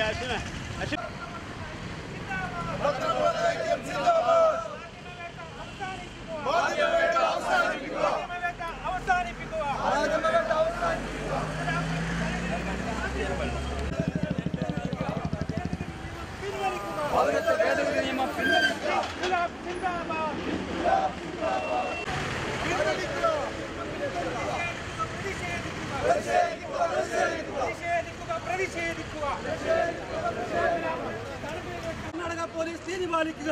Karnataka police നീതി പാലിക്കുക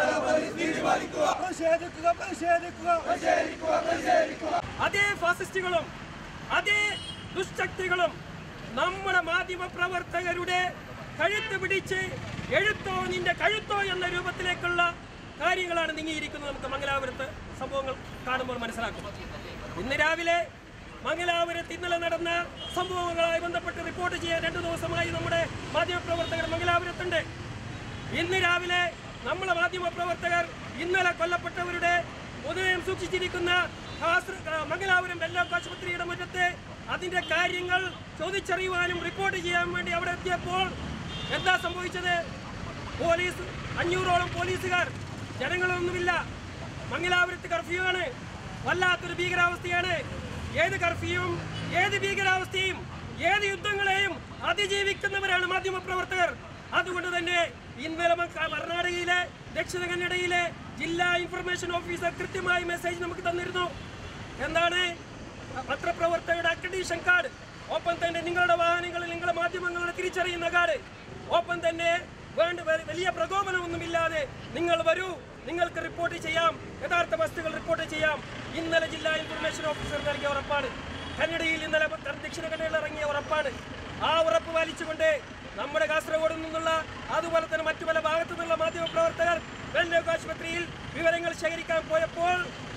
പ്രതിഷേധിക്കുക പ്രതിഷേധിക്കുക അതേ ഫാസിസ്റ്റുകളും അതേ ദുശക്തികളും നമ്മുടെ മാധ്യമ പ്രവർത്തകരുടെ കഴുത്ത് പിടിച്ച് എഴുത്തോ നിന്റെ കഴുത്തോ എന്ന രൂപത്തിലേക്കുള്ള കാര്യങ്ങളാണ് നീങ്ങിയിരിക്കുന്നത് നമുക്ക് മംഗലാപുരത്ത് സംഭവങ്ങൾ കാണുമ്പോൾ മനസ്സിലാക്കും ഇന്ന് രാവിലെ മംഗലാപുരത്ത് ഇന്നലെ നടന്ന സംഭവങ്ങളുമായി ബന്ധപ്പെട്ട് റിപ്പോർട്ട് ചെയ്യാൻ രണ്ടു ദിവസമായി നമ്മുടെ മാധ്യമപ്രവർത്തകർ മംഗലാപുരത്തുണ്ട് ഇന്ന് രാവിലെ നമ്മളെ മാധ്യമ പ്രവർത്തകർ ഇന്നലെ കൊല്ലപ്പെട്ടവരുടെ ഉദയം സൂക്ഷിച്ചിരിക്കുന്ന കാസർ- ആ, മംഗലാപുരം വെല്ലോക്ക് ആശുപത്രിയുടെ മുറ്റത്ത് അതിന്റെ കാര്യങ്ങൾ ചോദിച്ചറിയുവാനും റിപ്പോർട്ട് ചെയ്യാൻ വേണ്ടി അവിടെ എത്തിയപ്പോൾ എന്താ സംഭവിച്ചത് പോലീസ് അഞ്ഞൂറോളം പോലീസുകാർ ജനങ്ങളൊന്നുമില്ല മംഗലാപുരത്ത് കർഫ്യൂ ആണ് വല്ലാത്തൊരു ഭീകരാവസ്ഥയാണ് ഏത് കർഫ്യൂവും ഏത് ഭീകരാവസ്ഥയും ഏത് യുദ്ധങ്ങളെയും അതിജീവിക്കുന്നവരാണ് മാധ്യമപ്രവർത്തകർ അതുകൊണ്ട് തന്നെ ഇന്നലെ മ- കർണാടകയിലെ ദക്ഷിണ കന്നഡയിലെ ജില്ലാ ഇൻഫർമേഷൻ ഓഫീസർ കൃത്യമായി മെസ്സേജ് നമുക്ക് തന്നിരുന്നു എന്താണ് പത്രപ്രവർത്തകരുടെ അക്രഡീഷൻ കാർഡ് ഒപ്പം തന്നെ നിങ്ങളുടെ വാഹനങ്ങളിൽ നിങ്ങളുടെ മാധ്യമങ്ങളുടെ തിരിച്ചറിയുന്ന കാർഡ് ഒപ്പം തന്നെ വേണ്ട വ- വലിയ പ്രകോപനമൊന്നുമില്ലാതെ നിങ്ങൾ വരൂ നിങ്ങൾക്ക് റിപ്പോർട്ട് ചെയ്യാം യഥാർത്ഥ വസ്തുക്കൾ റിപ്പോർട്ട് ചെയ്യാം ഇന്നലെ ജില്ലാ ഇൻഫർമേഷൻ ഓഫീസർ നൽകിയ ഉറപ്പാണ് കന്നഡയിൽ ഇന്നലെ ക- ദക്ഷിണ കന്നഡയിൽ ഇറങ്ങിയ ഉറപ്പാണ് ആ ഉറപ്പ് പാലിച്ചുകൊണ്ട് നമ്മുടെ കാസർഗോഡ് നിന്നുള്ള അതുപോലെ തന്നെ മറ്റു പല ഭാഗത്തു നിന്നുള്ള മാധ്യമ പ്രവർത്തകർ വെല്ലോക്ക് ആശുപത്രിയിൽ വിവരങ്ങൾ ശേഖരിക്കാൻ പോയപ്പോൾ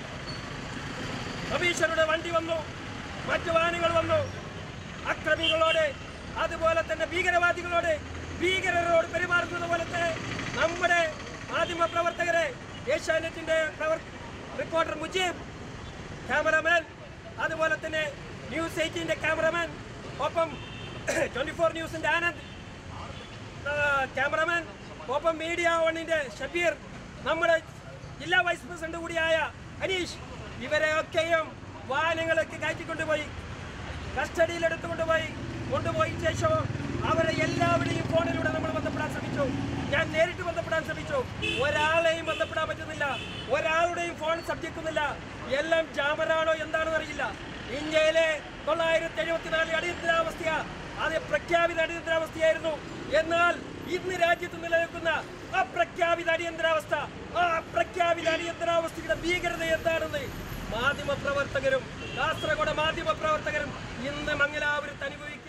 കമ്മീഷണറുടെ വണ്ടി വന്നു മറ്റു വാഹനങ്ങൾ വന്നു അക്രമികളോട് അതുപോലെ തന്നെ ഭീകരവാദികളോട് ഭീകരരോട് പെരുമാറുന്നത് പോലത്തെ നമ്മുടെ മാധ്യമ പ്രവർത്തകരെ ഏഷ്യാനെറ്റിന്റെ പ്രവർ റിപ്പോർട്ടർ മുജീബ് ക്യാമറമാൻ അതുപോലെ തന്നെ ന്യൂസ് എയ്റ്റീൻ്റെ ക്യാമറമാൻ ഒപ്പം ട്വന്റി ഫോർ ന്യൂസിന്റെ ആനന്ദ് ആ, ക്യാമറമാൻ ഒപ്പം മീഡിയ വണ്ണിന്റെ ഷബീർ നമ്മുടെ ജില്ലാ വൈസ് പ്രസിഡന്റ് കൂടിയായ അനീഷ് ഇവരെയൊക്കെയും വാഹനങ്ങളൊക്കെ കയറ്റിക്കൊണ്ടുപോയി കസ്റ്റഡിയിൽ എടുത്തുകൊണ്ടുപോയി കൊണ്ടുപോയി ശേഷം അവരെ എല്ലാവരെയും ഫോണിലൂടെ നമ്മൾ ബന്ധപ്പെടാൻ ശ്രമിച്ചു ഞാൻ നേരിട്ട് ബന്ധപ്പെടാൻ ശ്രമിച്ചു ഒരാളെയും ബന്ധപ്പെടാൻ പറ്റുന്നില്ല ഒരാളുടെയും ഫോൺ സബ്ജക്കുന്നില്ല എല്ലാം ജാമറാണോ എന്താണെന്ന് അറിയില്ല ഇന്ത്യയിലെ തൊള്ളായിരത്തി എഴുപത്തിനാല് അടിയന്തരാവസ്ഥ അത് പ്രഖ്യാപിത അടിയന്തരാവസ്ഥയായിരുന്നു എന്നാൽ ഇന്ന് രാജ്യത്ത് നിലനിൽക്കുന്ന അപ്രഖ്യാപിത അടിയന്തരാവസ്ഥ ആ അപ്രഖ്യാപിത അടിയന്തരാവസ്ഥയുടെ ഭീകരത എന്താണെന്ന് മാധ്യമ പ്രവർത്തകരും കാസർഗോഡ് മാധ്യമ പ്രവർത്തകരും ഇന്ന് മംഗലാപുരത്ത് അനുഭവിക്കുന്നു